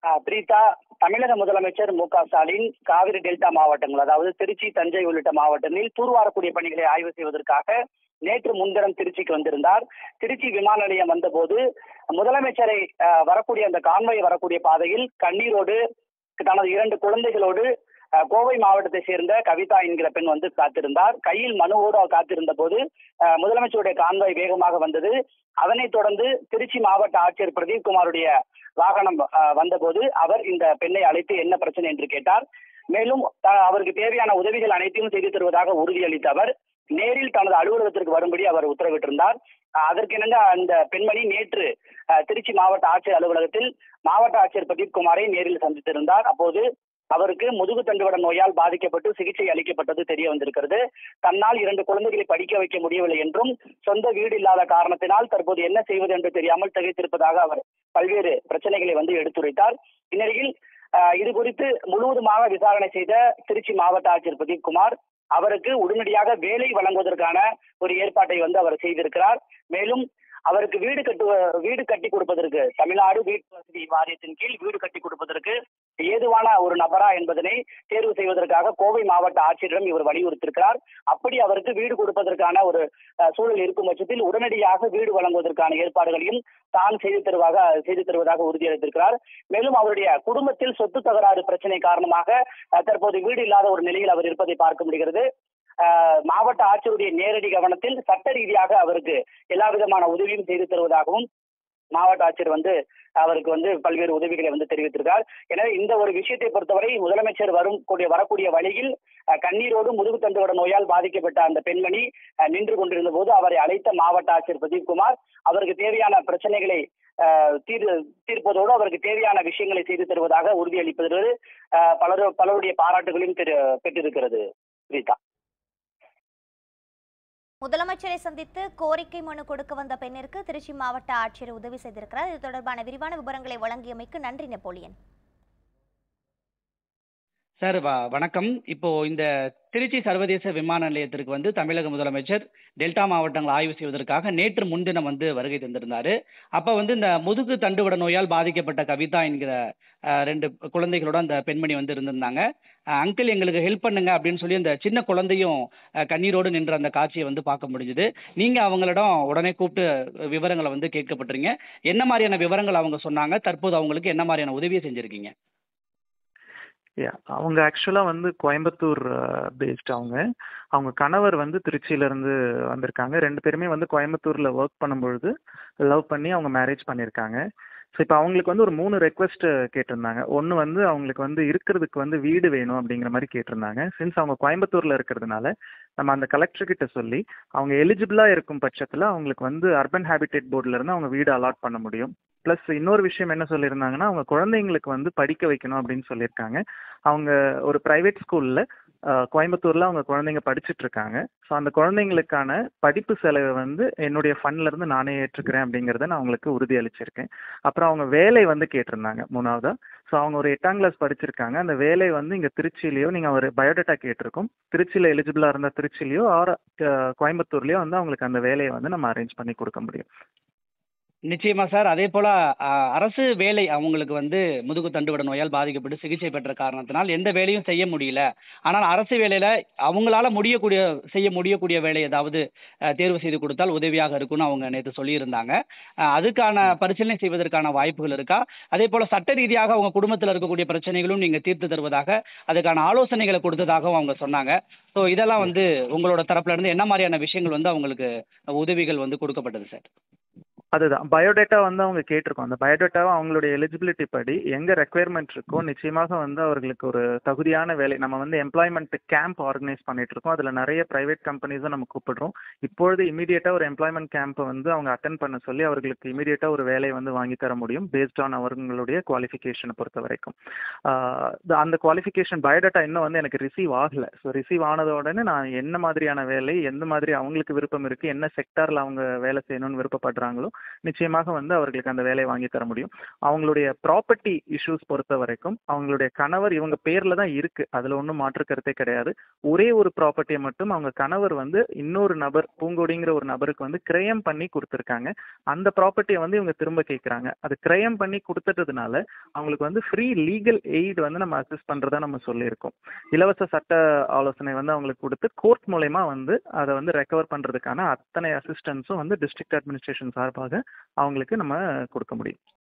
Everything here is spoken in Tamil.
ஆஹ் பிரீதா தமிழக முதலமைச்சர் மு க ஸ்டாலின் காவிரி டெல்டா மாவட்டங்கள் அதாவது திருச்சி தஞ்சை உள்ளிட்ட மாவட்டங்களில் தூர்வாரக்கூடிய பணிகளை ஆய்வு செய்வதற்காக நேற்று முன்தினம் திருச்சிக்கு வந்திருந்தார் திருச்சி விமான நிலையம் வந்தபோது முதலமைச்சரை ஆஹ் வரக்கூடிய அந்த கான்வாய் வரக்கூடிய பாதையில் கண்ணீரோடு தனது இரண்டு குழந்தைகளோடு ஆஹ் கோவை மாவட்டத்தை சேர்ந்த கவிதா என்கிற பெண் வந்து காத்திருந்தார் கையில் மனுவோடு அவர் காத்திருந்த போது ஆஹ் முதலமைச்சருடைய கான்வாய் வேகமாக வந்தது அதனைத் தொடர்ந்து திருச்சி மாவட்ட ஆட்சியர் பிரதீப் குமாருடைய வாகனம் ஆஹ் வந்தபோது அவர் இந்த பெண்ணை அழைத்து என்ன பிரச்சனை என்று கேட்டார் மேலும் த- அவருக்கு தேவையான உதவிகள் அனைத்தையும் செய்து தருவதாக உறுதியளித்த அவர் நேரில் தனது அலுவலகத்திற்கு வரும்படி அவர் உத்தரவிட்டிருந்தார் ஆஹ் அதற்கிணங்க அந்த பெண்மணி நேற்று ஆஹ் திருச்சி மாவட்ட ஆட்சியர் அலுவலகத்தில் மாவட்ட ஆட்சியர் பிரதீப் குமாரை நேரில் சந்தித்திருந்தார் அப்போது அவருக்கு முதுகு தண்டுவட நோயால் பாதிக்கப்பட்டு சிகிச்சை அளிக்கப்பட்டது தெரிய வந்திருக்கிறது தன்னால் இரண்டு குழந்தைகளை படிக்க வைக்க முடியவில்லை என்றும் சொந்த வீடு இல்லாத காரணத்தினால் தற்போது என்ன செய்வது என்று தெரியாமல் திகைத்திருப்பதாக அவர் பல்வேறு பிரச்சனைகளை வந்து எடுத்துரைத்தார் இந்நிலையில் ஆஹ், இது குறித்து முழுவதுமாக விசாரணை செய்த திருச்சி மாவட்ட ஆட்சியர் பிரதீப் குமார் அவருக்கு உடனடியாக வேலை வழங்குவதற்கான ஒரு ஏற்பாட்டை வந்து அவர் செய்திருக்கிறார் மேலும் அவருக்கு வீடு கட்டுவ வீடு கட்டி கொடுப்பதற்கு தமிழ்நாடு வீட்டு வசதி வாரியத்தின் கீழ் வீடு கட்டி கொடுப்பதற்கு ஏதுவான ஒரு நபரா என்பதனை தேர்வு செய்வதற்காக கோவை மாவட்ட ஆட்சியரிடம் இவர் வலியுறுத்தியிருக்கிறார் அப்படி அவருக்கு வீடு கொடுப்பதற்கான ஒரு அஹ், சூழல் இருக்கும் பட்சத்தில் உடனடியாக வீடு வழங்குவதற்கான ஏற்பாடுகளையும் தான் செய்து தருவாக செய்து தருவதாக உறுதியளித்திருக்கிறார் மேலும் அவருடைய குடும்பத்தில் சொத்து தகராறு பிரச்சனை காரணமாக அஹ், தற்போது வீடு இல்லாத ஒரு நிலையில் அவர் இருப்பதை பார்க்க முடிகிறது அஹ், மாவட்ட ஆட்சியருடைய நேரடி கவனத்தில் சட்ட ரீதியாக அவருக்கு எல்லா விதமான உதவியும் செய்து தருவதாகவும் மாவட்ட ஆட்சியர் வந்து அவருக்கு வந்து பல்வேறு உதவிகளை வந்து தெரிவித்திருக்கார் எனவே இந்த ஒரு விஷயத்தை பொறுத்தவரை முதலமைச்சர் வரும் கூடிய வரக்கூடிய வழியில் அஹ், கண்ணீரோடு முதுகு தண்டுவட நோயால் பாதிக்கப்பட்ட அந்த பெண்மணி அஹ், நின்று கொண்டிருந்த போது அவரை அழைத்த மாவட்ட ஆட்சியர் பிரதீப்குமார் அவருக்கு தேவையான பிரச்சனைகளை அஹ், தீர் தீர்ப்பதோடு அவருக்கு தேவையான விஷயங்களை செய்து தருவதாக உறுதியளிப்பதோடு அஹ், பலரு பலருடைய பாராட்டுகளையும் பெறு- பெற்றிருக்கிறது பிரீதா முதலமைச்சரை சந்தித்து கோரிக்கை மனு கொடுக்க வந்த பெண்ணிற்கு திருச்சி மாவட்ட ஆட்சியர் உதவி செய்திருக்கிறார் இது தொடர்பான விரிவான விவரங்களை வழங்கியமைக்கு நன்றி நெப்போலியன் சார் வ- வணக்கம் இப்போ இந்த திருச்சி சர்வதேச விமான நிலையத்திற்கு வந்து தமிழக முதலமைச்சர் டெல்டா மாவட்டங்களை ஆய்வு செய்வதற்காக நேற்று முன்தினம் வந்து வருகை தந்திருந்தாரு அப்ப வந்து இந்த முதுகு தண்டுவட நோயால் பாதிக்கப்பட்ட கவிதா என்கிற அஹ், ரெண்டு குழந்தைகளோட அந்த பெண்மணி வந்து இருந்திருந்தாங்க அங்கிள் எங்களுக்கு ஹெல்ப் பண்ணுங்க அப்படின்னு சொல்லி அந்த சின்ன குழந்தையும் அஹ், கண்ணீரோடு நின்ற அந்த காட்சியை வந்து பார்க்க முடிஞ்சுது நீங்க அவங்களிடம் உடனே கூப்பிட்டு விவரங்களை வந்து கேட்கப்பட்டிருங்க என்ன மாதிரியான விவரங்கள் அவங்க சொன்னாங்க தற்போது அவங்களுக்கு என்ன மாதிரியான உதவியை செஞ்சிருக்கீங்க Yeah, அவங்க ஆக்சுவலாக வந்து கோயம்புத்தூர் பேஸ்ட் அவங்க அவங்க கணவர் வந்து திருச்சியிலேருந்து வந்திருக்காங்க ரெண்டு பேருமே வந்து கோயம்புத்தூரில் ஒர்க் பண்ணும்பொழுது லவ் பண்ணி அவங்க மேரேஜ் பண்ணியிருக்காங்க ஸோ இப்போ அவங்களுக்கு வந்து ஒரு மூணு ரெக்வெஸ்ட் கேட்டிருந்தாங்க ஒன்று வந்து அவங்களுக்கு வந்து இருக்கிறதுக்கு வந்து வீடு வேணும் அப்படிங்கிற மாதிரி கேட்டிருந்தாங்க சின்ஸ் அவங்க கோயம்புத்தூரில் இருக்கிறதுனால நம்ம அந்த கலெக்டர் கிட்ட சொல்லி அவங்க எலிஜிபிளாக இருக்கும் பட்சத்தில் அவங்களுக்கு வந்து அர்பன் ஹேபிடேட் போர்டில் இருந்து அவங்க வீடு அலாட் பண்ண முடியும் ப்ளஸ் இன்னொரு விஷயம் என்ன சொல்லியிருந்தாங்கன்னா அவங்க குழந்தைங்களுக்கு வந்து படிக்க வைக்கணும் அப்படின்னு சொல்லியிருக்காங்க அவங்க ஒரு ப்ரைவேட் ஸ்கூலில் கோயம்புத்தூரில் அவங்க குழந்தைங்க படிச்சுட்டு இருக்காங்க ஸோ அந்த குழந்தைங்களுக்கான படிப்பு செலவை வந்து என்னுடைய ஃபண்ட்ல இருந்து நானே ஏற்றுக்கிறேன் அப்படிங்கிறத நான் அவங்களுக்கு உறுதி அளிச்சிருக்கேன் அப்புறம் அவங்க வேலை வந்து கேட்டிருந்தாங்க மூணாவதா ஸோ அவங்க ஒரு எட்டாம் கிளாஸ் படிச்சிருக்காங்க அந்த வேலை வந்து இங்கே திருச்சியிலையோ நீங்கள் ஒரு பயோடேட்டா கேட்டிருக்கோம் திருச்சியில் எலிஜிபிளாக இருந்தால் திருச்சியிலையோ ஆர் கோயம்புத்தூர்லேயோ வந்து அவங்களுக்கு அந்த வேலையை வந்து நம்ம அரேஞ்ச் பண்ணி கொடுக்க முடியும் நிச்சயமா சார் அதே போல அஹ், அரசு வேலை அவங்களுக்கு வந்து முதுகு தண்டுவட நோயால் பாதிக்கப்பட்டு சிகிச்சை பெற்ற காரணத்தினால் எந்த வேலையும் செய்ய முடியல ஆனால் அரசு வேலையில அவங்களால முடியக்கூடிய செய்ய முடியக்கூடிய வேலை ஏதாவது அஹ், தேர்வு செய்து கொடுத்தால் உதவியாக இருக்கும்னு அவங்க நேற்று சொல்லியிருந்தாங்க அஹ், அதுக்கான பரிசீலனை செய்வதற்கான வாய்ப்புகள் இருக்கா அதே போல சட்ட ரீதியாக அவங்க குடும்பத்தில் இருக்கக்கூடிய பிரச்சனைகளும் நீங்க தீர்த்து தருவதாக அதுக்கான ஆலோசனைகளை கொடுத்ததாகவும் அவங்க சொன்னாங்க ஸோ இதெல்லாம் வந்து உங்களோட தரப்புல இருந்து என்ன மாதிரியான விஷயங்கள் வந்து அவங்களுக்கு உதவிகள் வந்து கொடுக்கப்பட்டது சார் அதுதான் பயோடேட்டா வந்து அவங்க கேட்டிருக்கோம் அந்த பயோடேட்டாவை அவங்களுடைய எலிஜிபிலிட்டி படி எங்க ரெக்குயர்மெண்ட் இருக்கோ நிச்சயமாக வந்து அவர்களுக்கு ஒரு தகுதியான வேலை நம்ம வந்து எம்ப்ளாய்மெண்ட் கேம்ப் ஆர்கனைஸ் பண்ணிட்டு இருக்கோம் அதுல நிறைய பிரைவேட் கம்பெனிஸும் நம்ம கூப்பிடுறோம் இப்பொழுது இமீடியட்டா ஒரு எம்ப்ளாய்மெண்ட் கேம்பை வந்து அவங்க அட்டன் பண்ண சொல்லி அவர்களுக்கு இமீடியட்டா ஒரு வேலையை வந்து வாங்கி தர முடியும் பேஸ்ட் ஆன் அவங்களுடைய குவாலிஃபிகேஷனை பொறுத்த வரைக்கும் ஆஹ் the- அந்த குவாலிஃபிகேஷன் பயோடேட்டா இன்னும் வந்து எனக்கு ரிசீவ் ஆகல ஸோ ரிசீவ் ஆனத உடனே நான் என்ன மாதிரியான வேலை எந்த மாதிரி அவங்களுக்கு விருப்பம் இருக்கு என்ன செக்டார்ல அவங்க வேலை செய்யணும்னு விருப்பப்படுறாங்களோ நிச்சயமாக வந்து அவர்களுக்கு அந்த வேலையை வாங்கி தர முடியும் அவங்களுடைய ப்ராப்பர்ட்டி இஷ்யூஸ் பொறுத்த வரைக்கும் அவங்களுடைய கணவர் இவங்க பேர்ல தான் இருக்கு அதுல ஒன்றும் மாற்று கருத்தே கிடையாது ஒரே ஒரு ப்ராப்பர்ட்டியை மட்டும் அவங்க கணவர் வந்து இன்னொரு நபர் பூங்கொடிங்கிற ஒரு நபருக்கு வந்து கிரயம் பண்ணி கொடுத்துருக்காங்க அந்த ப்ராப்பர்ட்டியை வந்து இவங்க திரும்ப கேட்குறாங்க அது கிரயம் பண்ணி கொடுத்துட்டதுனால அவங்களுக்கு வந்து ஃப்ரீ லீகல் எய்ட் வந்து நம்ம அசிஸ்ட் பண்றதா நம்ம சொல்லியிருக்கோம் இலவச சட்ட ஆலோசனை வந்து அவங்களுக்கு கொடுத்து கோர்ட் மூலயமா வந்து அதை வந்து ரெக்கவர் பண்றதுக்கான அத்தனை அசிஸ்டன்ஸும் வந்து டிஸ்ட்ரிக்ட் அட்மினிஸ்ட்ரேஷன் சார்பாக அவங்களுக்கு நம்ம கொடுக்க முடியும்